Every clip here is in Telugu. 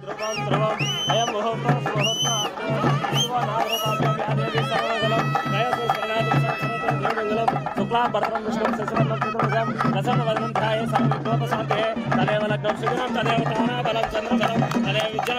ధ్రువం ధ్రువం అయం ముహూర్తం సుముహూర్తం శుక్లాభరణం విష్ణుం శశివర్ణం చతుర్భుజం ప్రసన్నవదనం ధ్యాయ సర్వోపశాంతే తదేవ లగ్నం సుదినం తదేవ తారాబలం చంద్రబలం తదేవ విద్యా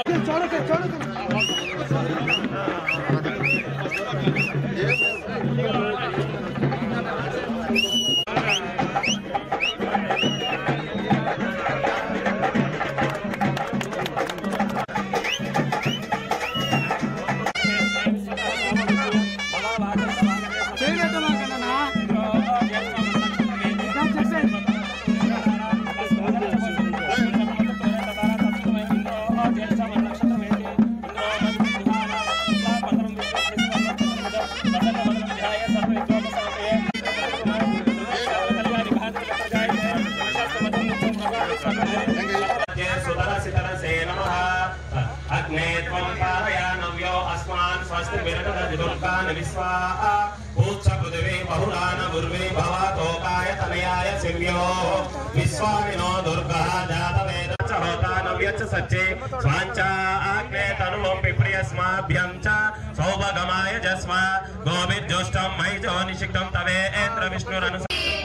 अग्ने त्वं पारयानव्यो अस्मान् स्वस्ति विरगदुर्गान् विश्वाः भूत्स पृथिवी बहुलान गुर्वे भवतोकाय तनयाय शिव्यो विश्वामिनो दुर्गः जातवेद च होतानव्य च सच्चे स्वाञ्चा आग्ने तनुमं पिप्रियस्माभ्यं च सौभगमाय जस्म गोविद्युष्टं मयि जो निषिक्तं तवेन्द्र विष्णुरनु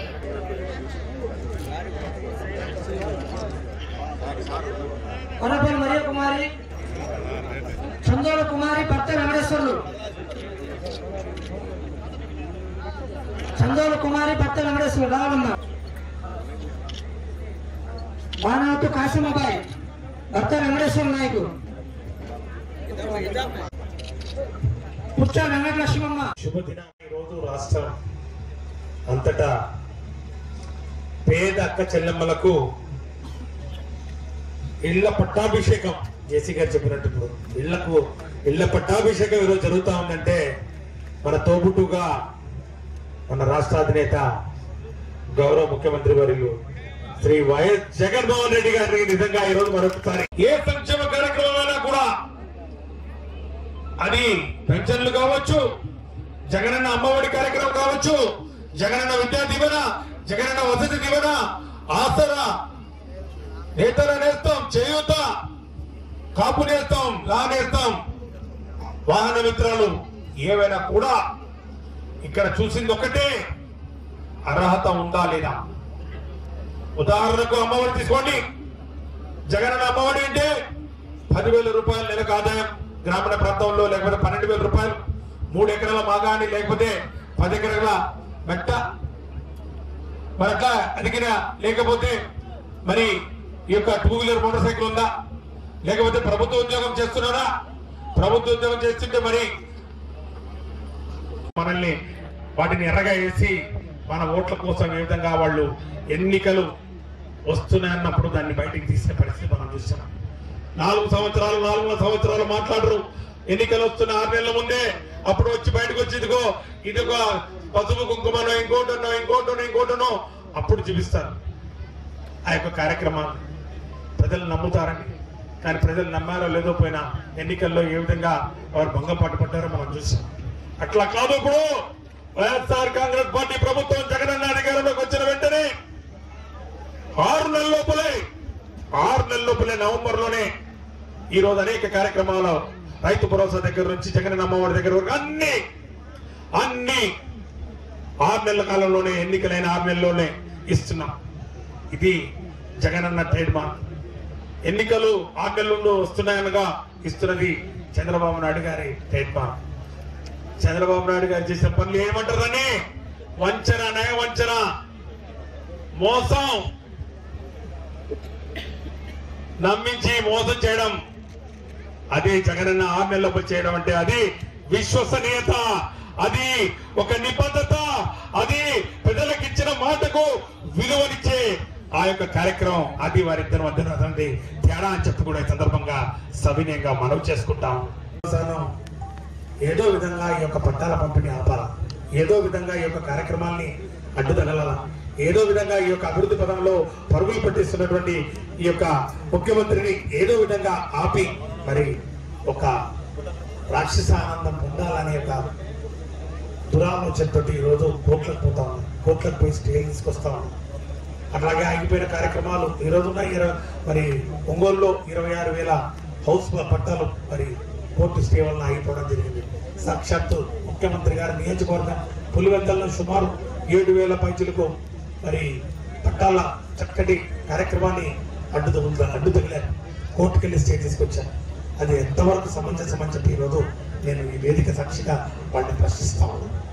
వనపల్లి మరియ కుమారి చందోల కుమారి భర్త వెంకటేశ్వర్లు చందోల కుమారి భర్త వెంకటేశ్వర్లు రావాలమ్మా బాణావతు కాశీమాబాయి భర్త వెంకటేశ్వర నాయకు పుచ్చ వెంకటలక్ష్మమ్మ శుభదిన ఈరోజు రాష్ట్రం అంతటా పేద అక్క చెల్లెమ్మలకు ఇళ్ల పట్టాభిషేకం జేసీ గారు చెప్పినట్టు ఇప్పుడు ఇళ్లకు ఇళ్ల పట్టాభిషేకం ఈరోజు జరుగుతా ఉందంటే మన తోబుట్టుగా మన రాష్ట్ర అధినేత గౌరవ ముఖ్యమంత్రి వర్యులు శ్రీ వైఎస్ జగన్మోహన్ రెడ్డి గారికి నిజంగా ఈరోజు మరొకసారి ఏ సంక్షేమ కార్యక్రమమైనా కూడా అది పెన్షన్లు కావచ్చు జగనన్న అమ్మఒడి కార్యక్రమం కావచ్చు జగనన్న విద్యా దీవెన జగనన్న వసతి దీవెన ఆసరా నేతల నేస్తాం చేయూత కాపు నేస్తాం లా నేస్తాం వాహన మిత్రాలు ఏవైనా కూడా ఇక్కడ చూసింది ఒకటే అర్హత ఉందా లేదా ఉదాహరణకు అమ్మఒడి తీసుకోండి జగనన్న అమ్మఒడి అంటే పదివేల రూపాయలు నెలకు ఆదాయం గ్రామీణ ప్రాంతంలో లేకపోతే పన్నెండు వేల రూపాయలు మూడు ఎకరాల మాగాని లేకపోతే పది ఎకరాల మెట్ట మరి అట్లా అడిగిన లేకపోతే మరి ఈ యొక్క టూ వీలర్ మోటార్ సైకిల్ ఉందా లేకపోతే ప్రభుత్వ ఉద్యోగం చేస్తున్నారా ప్రభుత్వ ఉద్యోగం చేస్తుంటే మరి మనల్ని వాటిని ఎర్రగా వేసి మన ఓట్ల కోసం ఏ విధంగా వాళ్ళు ఎన్నికలు వస్తున్నాయన్నప్పుడు దాన్ని బయటికి తీసే పరిస్థితి మనం చూసాం నాలుగు సంవత్సరాలు నాలుగున్నర సంవత్సరాలు మాట్లాడరు ఎన్నికలు వస్తున్న ఆరు నెలల ముందే అప్పుడు వచ్చి బయటకు వచ్చి ఇదిగో ఇదిగో పసుపు కుంకుమనో ఇంకోటనో ఇంకోటనో ఇంకోటనో అప్పుడు చూపిస్తారు ఆ యొక్క కార్యక్రమాన్ని ప్రజలు నమ్ముతారని కానీ ప్రజలు నమ్మారో లేదో పోయినా ఎన్నికల్లో ఏ విధంగా వారు భంగపాటు పడ్డారో మనం చూసాం అట్లా కాదు ఇప్పుడు వైఎస్ఆర్ కాంగ్రెస్ పార్టీ ప్రభుత్వం జగనన్న అధికారంలోకి వచ్చిన వెంటనే ఆరు నెలల లోపలే ఆరు నెలల లోపలే నవంబర్ లోనే ఈ రోజు అనేక కార్యక్రమాలు రైతు భరోసా దగ్గర నుంచి జగన్ అమ్మవారి దగ్గర వరకు అన్ని అన్ని ఆరు నెలల కాలంలోనే ఎన్నికలైన ఆరు నెలల్లోనే ఇస్తున్నాం ఇది జగనన్న ట్రేడ్ మార్క్ ఎన్నికలు ఆరు నెలల్లో వస్తున్నాయనగా ఇస్తున్నది చంద్రబాబు నాయుడు గారి ట్రేడ్ మార్క్ చంద్రబాబు నాయుడు గారు చేసిన పనులు ఏమంటారని వంచన నయ వంచన మోసం నమ్మించి మోసం చేయడం అది జగనన్న ఆరు నెలలకు చేయడం అంటే అది విశ్వసనీయత అది ఒక నిబద్ధత అది ప్రజలకు ఇచ్చిన మాటకు విలువనిచ్చే ఆ యొక్క కార్యక్రమం అది వారిద్దరి మధ్య ఉన్నటువంటి తేడా అని చెప్పి కూడా ఈ సందర్భంగా సవినయంగా మనవి చేసుకుంటాం ఏదో విధంగా ఈ యొక్క పట్టాల పంపిణీ ఆపాల ఏదో విధంగా ఈ యొక్క కార్యక్రమాల్ని అడ్డుతగలాల ఏదో విధంగా ఈ యొక్క అభివృద్ధి పదంలో పరుగులు పెట్టిస్తున్నటువంటి ఈ యొక్క ముఖ్యమంత్రిని ఏదో విధంగా ఆపి మరి ఒక రాక్షస ఆనందం పొందాలనే యొక్క దురాలోచనతో ఈ రోజు కోట్లకు పోతా ఉన్నాం కోట్లకు పోయి స్టే తీసుకొస్తా ఉన్నాం అట్లాగే ఆగిపోయిన కార్యక్రమాలు ఈ రోజు ఉన్న ఇరవై మరి ఒంగోలులో ఇరవై ఆరు వేల హౌస్ పట్టాలు మరి కోర్టు స్టే వలన ఆగిపోవడం జరిగింది సాక్షాత్తు ముఖ్యమంత్రి గారి నియోజకవర్గం పులివెందల్లో సుమారు ఏడు వేల పైచులకు మరి పట్టాల చక్కటి కార్యక్రమాన్ని అడ్డు తగులు అడ్డు తగిలారు కోర్టుకెళ్ళి స్టే తీసుకొచ్చారు అది ఎంతవరకు సమంజసం అని చెప్పి ఈరోజు నేను ఈ వేదిక సాక్షిగా వాటిని ప్రశ్నిస్తా ఉన్నాను